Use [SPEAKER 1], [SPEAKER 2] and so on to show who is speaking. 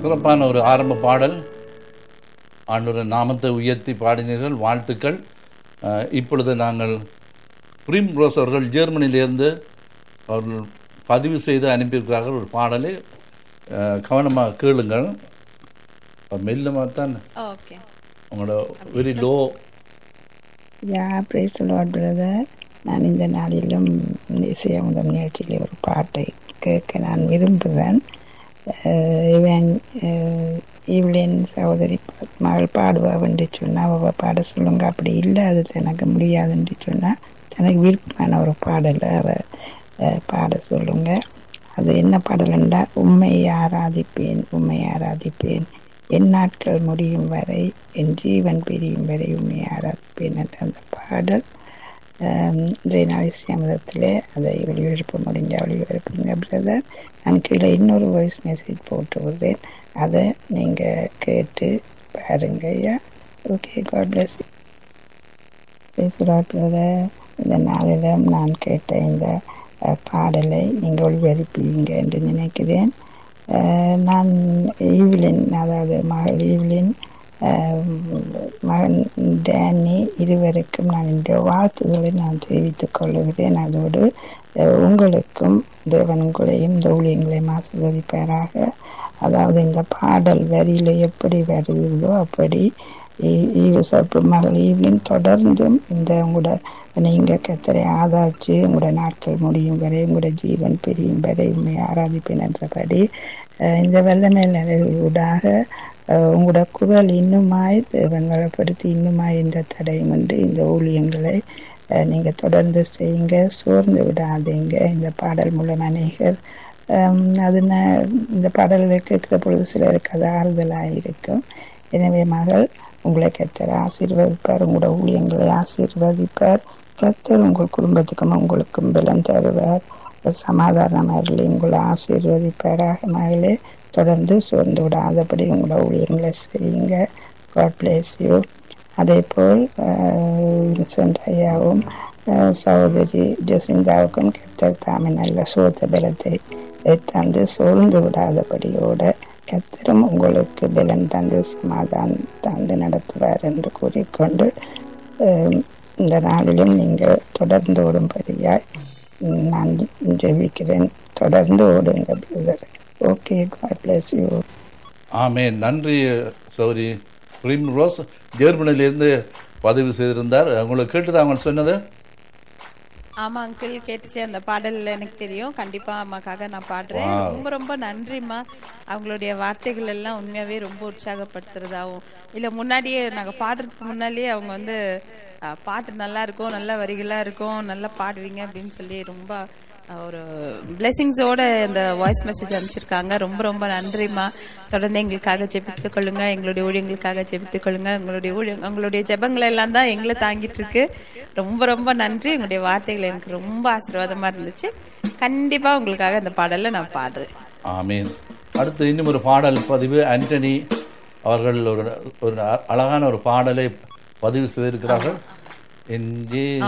[SPEAKER 1] சிறப்பான ஒரு ஆரம்ப பாடல் ஆண்டோட நாமத்தை உயர்த்தி பாடினீர்கள் வாழ்த்துக்கள் அஹ், இப்பொழுது நாங்கள் பிரிம் ரோஸ் அவர்கள் ஜெர்மனியிலிருந்து அவர்கள் பதிவு செய்து அனுப்பியிருக்கிறார்கள் ஒரு பாடலை அஹ், கவனமாக கேளுங்கள் மெல்லமாக தான்
[SPEAKER 2] ஓகே
[SPEAKER 1] உங்களோட very low
[SPEAKER 3] yeah praise lord brother நான் இந்த நாளிலும் இசையமுதம் நிகழ்ச்சியில் ஒரு பாட்டை கேட்க நான் விரும்புகிறேன் அஹ் இவன் அஹ் இவளின் சகோதரி பா- மகள் பாடுவா என்று சொன்னா அவ பாட சொல்லுங்க அப்படி இல்லை அது எனக்கு முடியாதுன்னு சொன்னா தனக்கு விருப்பமான ஒரு பாடலை அவ அஹ், பாட சொல்லுங்க அது என்ன பாடல்ண்டா உண்மை ஆராதிப்பேன் உண்மை ஆராதிப்பேன் என் நாட்கள் முடியும் வரை என் ஜீவன் பிரியும் வரை உண்மை ஆராதிப்பேன் என்ற அந்த பாடல் ஆம், இன்றைய நாள் இஸ்லாமதத்தில் அதை ஒளிபரப்ப முடிஞ்ச ஒளிபரப்புங்க பிரதர் நான் கீழே இன்னொரு வாய்ஸ் மெசேஜ் போட்டு விடுறேன் அதை நீங்கள் கேட்டு பாருங்க ஐயா ஓகே காட் பிளஸ் பேசுகிறார் பிரதர் இந்த நாளிலும் நான் கேட்ட இந்த அஹ், பாடலை நீங்கள் ஒளிபரப்புவீங்க என்று நினைக்கிறேன் அஹ், நான் ஈவ்லின் அதாவது மகள் ஈவ்லின் அஹ், மகன் டேனி இருவருக்கும் நான் இந்த வாழ்த்துதலை நான் தெரிவித்துக் கொள்ளுகிறேன் அதோடு அஹ், உங்களுக்கும் தேவன் உங்களையும் இந்த ஊழியங்களையும் ஆசீர்வதிப்பாராக அதாவது இந்த பாடல் வரியில எப்படி வருகிறதோ அப்படி ஈ- ஈவசப்பு மகள் ஈவ்லின் தொடர்ந்தும் இந்த உங்களோட நீங்க கத்தரை ஆதாச்சு உங்களோட நாட்கள் முடியும் வரை உங்களோட ஜீவன் பிரியும் வரை உண்மை ஆராதிப்பேன் என்றபடி அஹ், இந்த வெள்ளமேல் நிலையூடாக அஹ், உங்களோட குரல் இன்னுமாய் தேவன் வளப்படுத்தி இன்னுமாய் இந்த தடையுமின்றி இந்த ஊழியங்களை அஹ், நீங்க தொடர்ந்து செய்யுங்க சோர்ந்து விடாதீங்க இந்த பாடல் மூலம் அநேகர் ஹம், அது ந- இந்த பாடல்களை கேட்கிற பொழுது சிலருக்கு அது ஆறுதலாக இருக்கும் எனவே மகள் உங்களை கத்தர் ஆசீர்வதிப்பார் உங்களோட ஊழியங்களை ஆசீர்வதிப்பார் கத்தர் உங்கள் குடும்பத்துக்கும் உங்களுக்கும் பலம் தருவார் சமாதானம் அருளி உங்களை ஆசீர்வதிப்பாராக மகளே தொடர்ந்து சோர்ந்து விடாதபடி உங்களோட ஊழியங்களை செய்யுங்க காட் பிளேஸ் யூ அதே போல் வின்சென்ட் ஐயாவும் அஹ், சகோதரி ஜெசிந்தாவுக்கும் கத்தர் தாமே நல்ல சோத்த பலத்தை தந்து சோர்ந்து விடாதபடியோட கத்தரும் உங்களுக்கு பலன் தந்து சமாதானம் தந்து நடத்துவார் என்று கூறிக்கொண்டு அஹ், இந்த நாளிலும் நீங்கள் தொடர்ந்து ஓடும்படியாய் நான் ஜெபிக்கிறேன் தொடர்ந்து ஓடுங்க brother okay God bless you
[SPEAKER 1] amen நன்றி சௌரி பிரிம் ரோஸ் ஜெர்மனியிலிருந்து பதிவு செய்திருந்தார் உங்களுக்கு கேட்டுதான் அவங்க சொன்னது
[SPEAKER 2] ஆமா அங்கிள் கேட்டுச்சு அந்த பாடல் எனக்கு தெரியும் கண்டிப்பா அம்மாக்காக நான் பாடுறேன்
[SPEAKER 1] Wow.
[SPEAKER 2] ரொம்ப ரொம்ப நன்றிம்மா அவங்களுடைய வார்த்தைகள் எல்லாம் உண்மையாவே ரொம்ப உற்சாகப்படுத்துறதாவும் இல்ல முன்னாடியே நாங்க பாடுறதுக்கு முன்னாடியே அவங்க வந்து அஹ், பாட்டு நல்லா இருக்கும் நல்ல வரிகளா இருக்கும் நல்லா பாடுவீங்க அப்படின்னு சொல்லி ரொம்ப அஹ், ஒரு பிளெஸிங்ஸோட இந்த வாய்ஸ் மெசேஜ் அனுப்பிச்சிருக்காங்க ரொம்ப ரொம்ப நன்றிம்மா தொடர்ந்து எங்களுக்காக ஜெபித்துக் கொள்ளுங்க எங்களுடைய ஊழியங்களுக்காக ஜெபித்துக் கொள்ளுங்க உங்களுடைய ஊழியம் உங்களுடைய ஜெபங்கள் எல்லாம் தான் எங்களை தாங்கிட்டு இருக்கு ரொம்ப ரொம்ப நன்றி உங்களுடைய வார்த்தைகள் எனக்கு ரொம்ப ஆசீர்வாதமா இருந்துச்சு கண்டிப்பா உங்களுக்காக இந்த பாடலை நான் பாடுறேன்
[SPEAKER 1] ஆமீன் அடுத்து இன்னும் ஒரு பாடல் பதிவு ஆண்டனி அவர்கள் ஒரு ஒரு அழகான ஒரு பாடலை பதிவு செய்திருக்கிறார்கள் என் ஜே